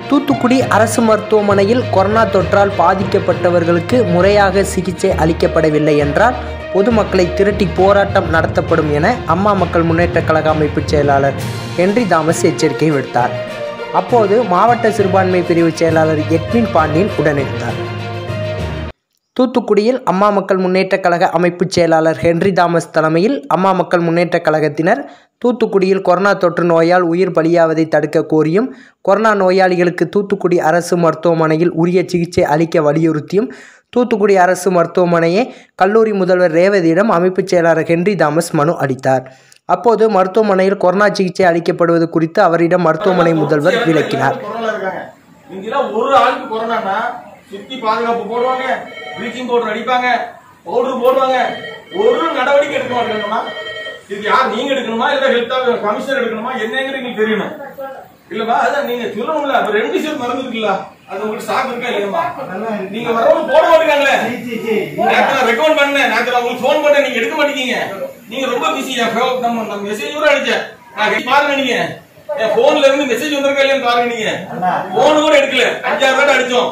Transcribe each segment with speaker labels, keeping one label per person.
Speaker 1: தூத்துக்குடி அரசு மருத்துவமனையில் கொரோனா தொற்றால் பாதிக்கப்பட்டவர்களுக்கு முறையாக சிகிச்சை அளிக்கப்படவில்லை என்றால் பொதுமக்களை திரட்டி போராட்டம் நடத்தப்படும் என அம்மா மக்கள் முன்னேற்றக் கழக அமைப்பு செயலாளர் ஹென்றி தாமஸ் எச்சரிக்கை விடுத்தார் அப்போது மாவட்ட சிறுபான்மை பிரிவு செயலாளர் எட்வின் பாண்டியன் உடனிருந்தார் தூத்துக்குடியில் அம்மா மக்கள் முன்னேற்றக் கழக அமைப்பு செயலாளர் ஹென்றி தாமஸ் தலைமையில் அம்மா மக்கள் முன்னேற்றக் கழகத்தினர் தூத்துக்குடியில் கொரோனா தொற்று நோயால் உயிர் பலியாவதை தடுக்க கோரியும் கொரோனா நோயாளிகளுக்கு தூத்துக்குடி அரசு மருத்துவமனையில் உரிய சிகிச்சை அளிக்க வலியுறுத்தியும் தூத்துக்குடி அரசு மருத்துவமனையே கல்லூரி முதல்வர் ரேவதியிடம் அமைப்புச் செயலாளர் ஹென்றி தாமஸ் மனு அளித்தார் அப்போது மருத்துவமனையில் கொரோனா சிகிச்சை அளிக்கப்படுவது குறித்து அவரிடம் மருத்துவமனை முதல்வர் விளக்கினார்
Speaker 2: கொரோனா இருக்காங்க இங்கெல்லாம் ஒரு ஆளுக்கு கொரோனானா சுத்தி பாதுகாப்பு போடுவாங்க ப்ளீச்சிங் பவுடர் அடிப்பாங்க பவுடர் போடுவாங்க ஒரு நடவடிக்கை எடுக்க மாட்டேங்கம்மா இது யார் நீங்க எடுக்கணுமா இல்ல ஹெல்த் கமிஷனர் எடுக்கணுமா என்னங்கிறது எங்களுக்கு தெரியணும் இல்லப்பா அதான் நீங்க சொல்லணும்ல அப்ப ரெண்டு சீர் மருந்து இருக்குல்ல அது உங்களுக்கு ஸ்டாக் இருக்கா இல்லையம்மா நீங்க வரவங்க போட மாட்டேங்காங்களே நேத்து ரெக்கமெண்ட் பண்ணேன் நேத்து நான் உங்களுக்கு ஃபோன் பண்ணேன் நீங்க எடுக்க மாட்டேங்க நீங்க ரொம்ப பிஸி நம்ம நம்ம மெசேஜ் கூட அடிச்சேன் நான் பாருங்க நீங்க என் போன்ல இருந்து மெசேஜ் வந்திருக்கா இல்லையான்னு பாருங்க நீங்க போன் கூட எடுக்கல அஞ்சாறு பேர் அடிச்சோம்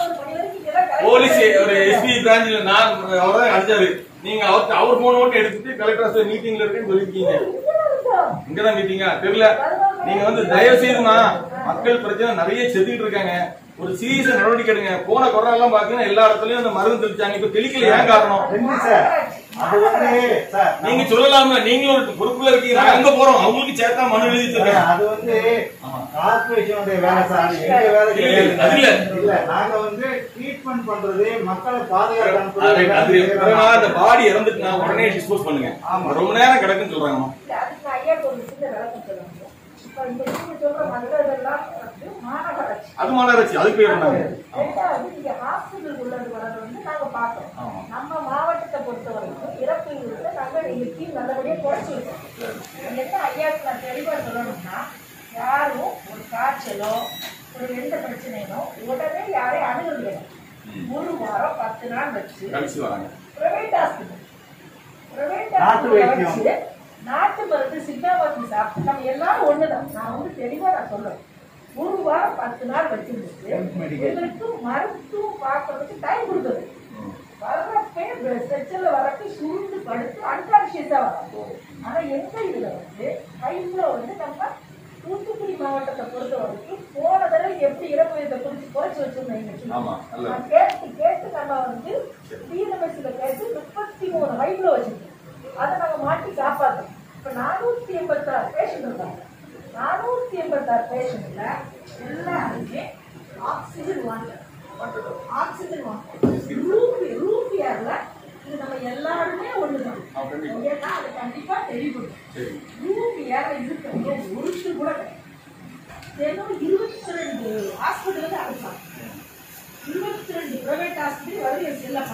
Speaker 2: போலீஸ் ஒரு எஸ்பி பிரான்ச்ல நான் அவர் அடிச்சாரு நீங்க அவர் அவர் போன் மட்டும் எடுத்துட்டு கலெக்டர் ஆஃபீஸ் மீட்டிங்ல இருக்குன்னு சொல்லிருக்கீங்க இங்கதான் மீட்டிங்கா தெரியல நீங்க வந்து தயவு செய்துமா மக்கள் பிரச்சனை நிறைய செத்துக்கிட்டு இருக்காங்க ஒரு சீரியஸ் நடவடிக்கை எடுங்க போன கொரோனா எல்லாம் பாத்தீங்கன்னா எல்லா இடத்துலயும் அந்த மருந்து தெளிச்சாங்க இப்ப தெளிக்கல ஏன் காரணம்
Speaker 3: ரெண்டு சார் அது வந்து சார்
Speaker 2: நீங்க சொல்லலாமே நீங்களும் ஒரு பொறுப்புல இருக்கீங்க நாங்க அங்க போறோம் அவங்களுக்கு சேர்த்தா மனு எழுதி வச்சிருக்கேன்
Speaker 3: அது வந்து கார்பரேஷனுடைய வேலை சார் எங்க வேலை
Speaker 2: இல்ல,
Speaker 3: கிடையாது.
Speaker 2: அது இல்ல.
Speaker 3: இல்ல நாங்க வந்து ட்ரீட்மெண்ட் பண்றது மக்களை
Speaker 2: அது-
Speaker 3: பாதுகாப்பு
Speaker 2: அது எப்படின்னா அந்த பாடி இறந்துட்டுனா உடனே டிஸ்போஸ் பண்ணுங்க
Speaker 3: ஆமா.
Speaker 2: ரொம்ப நேரம் கிடக்குன்னு சொல்றாங்கம்மா
Speaker 4: அதுக்கு ஐயா ஒரு சின்ன விளக்கம் சொல்லுங்க இப்ப இந்த நீங்க சொல்ற மதுரைலாம் வந்து மாநகராட்சி
Speaker 2: அது மாநகராட்சி அதுக்கு பேர் பண்ணாங்க
Speaker 4: ரெண்டாவது நீங்க ஹாஸ்பிட்டல் உள்ளது வரது வந்து நாங்க பார்த்தோம்
Speaker 2: ஆமா.
Speaker 4: நம்ம மாவட்டத்தை பொறுத்த வரைக்கும் இறப்பு விகிதத்தை நாங்க இன்னைக்கு நல்லபடியா குறைச்சு இருக்கோம் என்ன ஐயாவுக்கு நான் தெளிவா சொல்லணும்னா யாரும் ஒரு காய்ச்சலோ ஒரு எந்த பிரச்சனையோ உடனே யாரையும் அணுகுறது ஒரு வாரம் பத்து நாள் வச்சு
Speaker 2: கழிச்சு வராங்க
Speaker 4: பிரைவேட் ஹாஸ்பிட்டல் பிரைவேட்
Speaker 3: நாட்டு
Speaker 4: ஹாஸ்பிட்டல்
Speaker 3: வைத்தியம்.
Speaker 4: வச்சு நாட்டு மருந்து சித்தா மருந்து சாப்பிட்டு நம்ம எல்லாரும் ஒண்ணுதான் நான் வந்து தெளிவா நான் சொல்றேன் ஒரு வாரம் பத்து நாள் வச்சிருந்துட்டு எங்களுக்கு மருத்துவம் பார்க்கறதுக்கு டைம் கொடுக்குது வர்றப்பே செச்சல்ல வரப்ப சுருண்டு படுத்து அன்கான்சியஸா வரும் ஆனா எங்க இதுல வந்து டைம்ல வந்து நம்ம தூத்துக்குடி மாவட்டத்தை பொறுத்த வரைக்கும் போன தடவை எப்படி இறப்பு விகிதத்தை குறிச்சு குறைச்சு வச்சிருந்தோம் இன்னைக்கு
Speaker 2: ஆமா, நல்லது.
Speaker 4: நான் கேட்டு கேட்டு நம்ம வந்து டிஎன்எம்எஸ்ல கேட்டு முப்பத்தி மூணு ஹைட்ல வச்சிருக்கோம் அதை நாங்க மாட்டி காப்பாத்தோம் இப்ப நானூத்தி எண்பத்தாறு பேஷண்ட் இருக்காங்க நானூத்தி எண்பத்தாறு பேஷண்ட்ல எல்லாருமே ஆக்சிஜன் வாங்க ஆக்சிஜன் வாங்க ரூபி ரூபியார்ல இது நம்ம எல்லாருமே ஒண்ணுதான்
Speaker 2: ஆ, கண்டிப்பா.
Speaker 4: ஏன்னா அது கண்டிப்பா தெரியப்படும்
Speaker 2: சரி
Speaker 4: ரூபியார்ல இருக்கிறவங்க ஒருத்தர் கூட கிடையாது தினம் இருபத்தி ரெண்டு ஹாஸ்பிட்டலுக்கு அனுப்பலாம் இருபத்தி ரெண்டு பிரைவேட் ஹாஸ்பிட்டல் வருது என் செல்லப்பா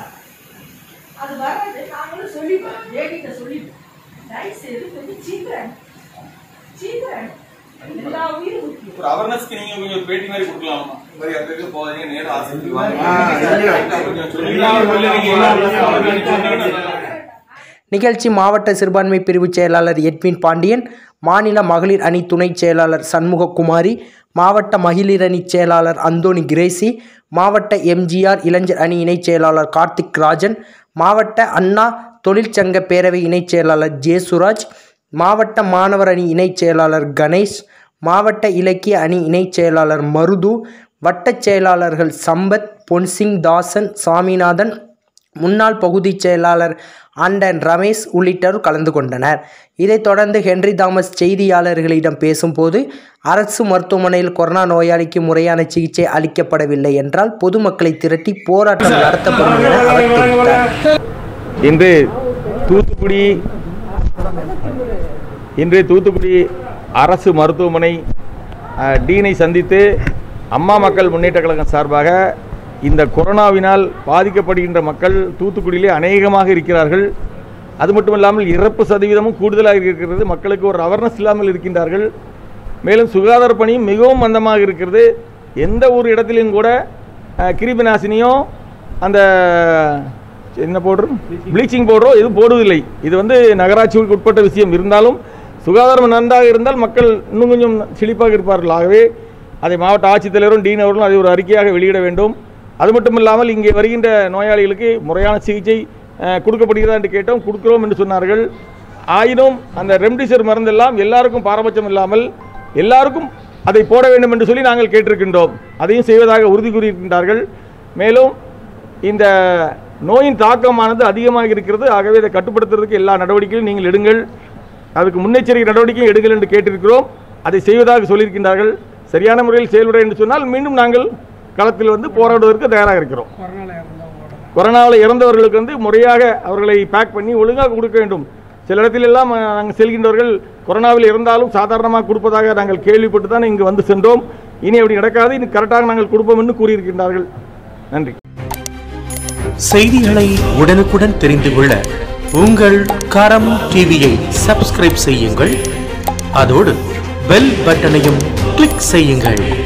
Speaker 4: அது வர்றது நாங்களும் சொல்லிப்போம் ஜேடிட்ட சொல்லிப்போம் தயவு செய்து கொஞ்சம் சீக்கிரம் சீக்கிரம் எல்லா உயிரும் முக்கியம்
Speaker 2: ஒரு அவேர்னஸ்க்கு நீங்க கொஞ்சம் பேட்டி மாதிரி கொடுக்கலாம் இந்த மாதிரி இடத்துக்கு போகாதீங்க நேரம் ஆஸ்பத்திரி வாங்க
Speaker 3: ஆ, சரியா.
Speaker 2: கொஞ்சம் சொல்லுங்க. இல்ல, நீங்க எல்லாரும் சொன்னீங்கன்னா
Speaker 1: நிகழ்ச்சி மாவட்ட சிறுபான்மை பிரிவு செயலாளர் எட்வின் பாண்டியன் மாநில மகளிர் அணி துணைச் செயலாளர் சண்முககுமாரி மாவட்ட மகளிர் அணி செயலாளர் அந்தோணி கிரேசி மாவட்ட எம்ஜிஆர் இளைஞர் அணி இணைச் செயலாளர் கார்த்திக் ராஜன் மாவட்ட அண்ணா தொழிற்சங்க பேரவை இணைச் செயலாளர் ஜேசுராஜ் மாவட்ட மாணவர் அணி இணைச் செயலாளர் கணேஷ் மாவட்ட இலக்கிய அணி இணைச் செயலாளர் மருது வட்டச் செயலாளர்கள் சம்பத் பொன்சிங் தாசன் சாமிநாதன் முன்னாள் பகுதிச் செயலாளர் ஆண்டன் ரமேஷ் உள்ளிட்டோர் கலந்து கொண்டனர் இதைத் தொடர்ந்து ஹென்றி தாமஸ் செய்தியாளர்களிடம் பேசும்போது அரசு மருத்துவமனையில் கொரோனா நோயாளிக்கு முறையான சிகிச்சை அளிக்கப்படவில்லை என்றால் பொதுமக்களை திரட்டி போராட்டம் நடத்தப்படும் என அவர் தெரிவித்தார்
Speaker 5: இன்று தூத்துக்குடி இன்று தூத்துக்குடி அரசு மருத்துவமனை அஹ், டீனை சந்தித்து அம்மா மக்கள் முன்னேற்ற கழகம் சார்பாக இந்த கொரோனாவினால் பாதிக்கப்படுகின்ற மக்கள் தூத்துக்குடியிலே அநேகமாக இருக்கிறார்கள் அது மட்டுமல்லாமல் இறப்பு சதவீதமும் கூடுதலாக இருக்கிறது மக்களுக்கு ஒரு அவேர்னஸ் இல்லாமல் இருக்கின்றார்கள் மேலும் சுகாதார பணியும் மிகவும் மந்தமாக இருக்கிறது எந்த ஒரு இடத்திலும் கூட அஹ், கிருமி நாசினியும் அந்த என்ன பவுடர் ப்ளீச்சிங் பவுடரோ எதுவும் போடுவதில்லை இது வந்து நகராட்சிக்கு உட்பட்ட விஷயம் இருந்தாலும் சுகாதாரம் நன்றாக இருந்தால் மக்கள் இன்னும் கொஞ்சம் செழிப்பாக இருப்பார்கள் ஆகவே அதை மாவட்ட ஆட்சித்தலைவரும் டீன் அவர்களும் அதை ஒரு அறிக்கையாக வெளியிட வேண்டும் அது மட்டும் இல்லாமல் இங்கே வருகின்ற நோயாளிகளுக்கு முறையான சிகிச்சை அஹ், கொடுக்கப்படுகிறதா என்று கேட்டோம் கொடுக்கிறோம் என்று சொன்னார்கள் ஆயினும் அந்த ரெம்டிசிவிர் மருந்தெல்லாம் எல்லாருக்கும் பாரபட்சம் இல்லாமல் எல்லாருக்கும் அதை போட வேண்டும் என்று சொல்லி நாங்கள் கேட்டிருக்கின்றோம் அதையும் செய்வதாக உறுதி கூறியிருக்கின்றார்கள் மேலும் இந்த நோயின் தாக்கமானது அதிகமாக இருக்கிறது ஆகவே இதை கட்டுப்படுத்துறதுக்கு எல்லா நடவடிக்கையும் நீங்கள் எடுங்கள் அதுக்கு முன்னெச்சரிக்கை நடவடிக்கையும் எடுங்கள் என்று கேட்டிருக்கிறோம் அதை செய்வதாக சொல்லியிருக்கின்றார்கள் சரியான முறையில் செயல்பட என்று சொன்னால் மீண்டும் நாங்கள் களத்தில் வந்து போராடுவதற்கு தயாராக இருக்கிறோம் கொரோனாவில் இறந்தவர்களுக்கு வந்து முறையாக அவர்களை பேக் பண்ணி ஒழுங்காக கொடுக்க வேண்டும் சில இடத்திலெல்லாம் அஹ், நாங்கள் செல்கின்றவர்கள் கொரோனாவில் இறந்தாலும் சாதாரணமாக கொடுப்பதாக நாங்கள் கேள்விப்பட்டு தான் இங்கு வந்து சென்றோம் இனி அப்படி நடக்காது இனி கரெக்டாக நாங்கள் கொடுப்போம் என்று கூறியிருக்கின்றார்கள் நன்றி
Speaker 6: செய்திகளை உடனுக்குடன் தெரிந்து கொள்ள உங்கள் கரம் டிவியை சப்ஸ்கிரைப் செய்யுங்கள் அதோடு பெல் பட்டனையும் கிளிக் செய்யுங்கள்